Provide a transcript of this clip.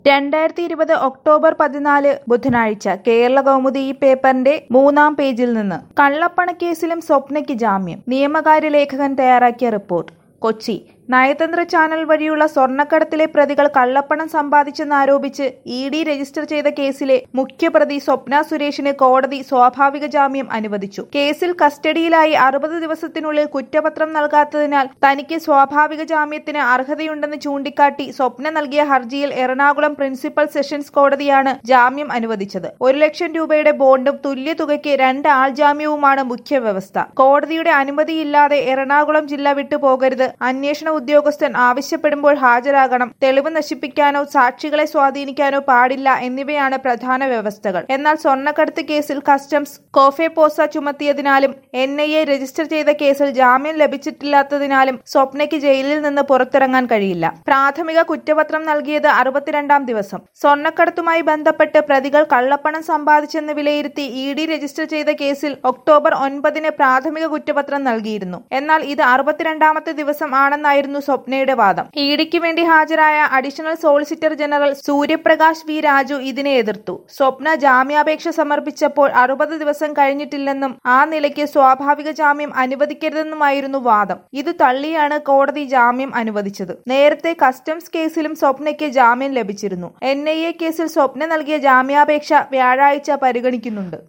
രണ്ടായിരത്തി ഇരുപത് ഒക്ടോബർ പതിനാല് ബുധനാഴ്ച കേരള കൗമുദി ഈ പേപ്പറിന്റെ മൂന്നാം പേജിൽ നിന്ന് കള്ളപ്പണക്കേസിലും സ്വപ്നയ്ക്ക് ജാമ്യം നിയമകാര്യ ലേഖകൻ തയ്യാറാക്കിയ റിപ്പോർട്ട് കൊച്ചി നയതന്ത്ര ചാനൽ വഴിയുള്ള സ്വർണ്ണക്കടത്തിലെ പ്രതികൾ കള്ളപ്പണം സമ്പാദിച്ചെന്നാരോപിച്ച് ഇ ഡി രജിസ്റ്റർ ചെയ്ത കേസിലെ മുഖ്യപ്രതി സ്വപ്ന സുരേഷിന് കോടതി സ്വാഭാവിക ജാമ്യം അനുവദിച്ചു കേസിൽ കസ്റ്റഡിയിലായി അറുപത് ദിവസത്തിനുള്ളിൽ കുറ്റപത്രം നൽകാത്തതിനാൽ തനിക്ക് സ്വാഭാവിക ജാമ്യത്തിന് അർഹതയുണ്ടെന്ന് ചൂണ്ടിക്കാട്ടി സ്വപ്ന നൽകിയ ഹർജിയിൽ എറണാകുളം പ്രിൻസിപ്പൽ സെഷൻസ് കോടതിയാണ് ജാമ്യം അനുവദിച്ചത് ഒരു ലക്ഷം രൂപയുടെ ബോണ്ടും തുല്യ തുകയ്ക്ക് രണ്ട് ആൾ ജാമ്യവുമാണ് മുഖ്യ വ്യവസ്ഥ കോടതിയുടെ അനുമതിയില്ലാതെ എറണാകുളം ജില്ല വിട്ടുപോകരുത് അന്വേഷണ ഉദ്യോഗസ്ഥൻ ആവശ്യപ്പെടുമ്പോൾ ഹാജരാകണം തെളിവ് നശിപ്പിക്കാനോ സാക്ഷികളെ സ്വാധീനിക്കാനോ പാടില്ല എന്നിവയാണ് പ്രധാന വ്യവസ്ഥകൾ എന്നാൽ സ്വർണ്ണക്കടത്ത് കേസിൽ കസ്റ്റംസ് കോഫെ പോസ ചുമത്തിയതിനാലും എൻ ഐ എ രജിസ്റ്റർ ചെയ്ത കേസിൽ ജാമ്യം ലഭിച്ചിട്ടില്ലാത്തതിനാലും സ്വപ്നയ്ക്ക് ജയിലിൽ നിന്ന് പുറത്തിറങ്ങാൻ കഴിയില്ല പ്രാഥമിക കുറ്റപത്രം നൽകിയത് അറുപത്തിരണ്ടാം ദിവസം സ്വർണ്ണക്കടത്തുമായി ബന്ധപ്പെട്ട് പ്രതികൾ കള്ളപ്പണം സമ്പാദിച്ചെന്ന് വിലയിരുത്തി ഇ ഡി രജിസ്റ്റർ ചെയ്ത കേസിൽ ഒക്ടോബർ ഒൻപതിന് പ്രാഥമിക കുറ്റപത്രം നൽകിയിരുന്നു എന്നാൽ ഇത് അറുപത്തിരണ്ടാമത്തെ ദിവസം ആണെന്നായിരുന്നു സ്വപ്നയുടെ വാദം ഇ ഡിക്ക് വേണ്ടി ഹാജരായ additional solicitor general Suryaprakash V Raju ഇതിനെ എതിർത്തു സ്വപ്ന ജാമ്യാപേക്ഷ സമർപ്പിച്ചപ്പോൾ അറുപത് ദിവസം കഴിഞ്ഞിട്ടില്ലെന്നും ആ നിലയ്ക്ക് സ്വാഭാവിക ജാമ്യം അനുവദിക്കരുതെന്നുമായിരുന്നു വാദം ഇത് തള്ളിയാണ് കോടതി ജാമ്യം അനുവദിച്ചത് നേരത്തെ കസ്റ്റംസ് കേസിലും സ്വപ്നയ്ക്ക് ജാമ്യം ലഭിച്ചിരുന്നു എൻ ഐ എ കേസിൽ സ്വപ്ന നൽകിയ ജാമ്യാപേക്ഷ വ്യാഴാഴ്ച പരിഗണിക്കുന്നുണ്ട്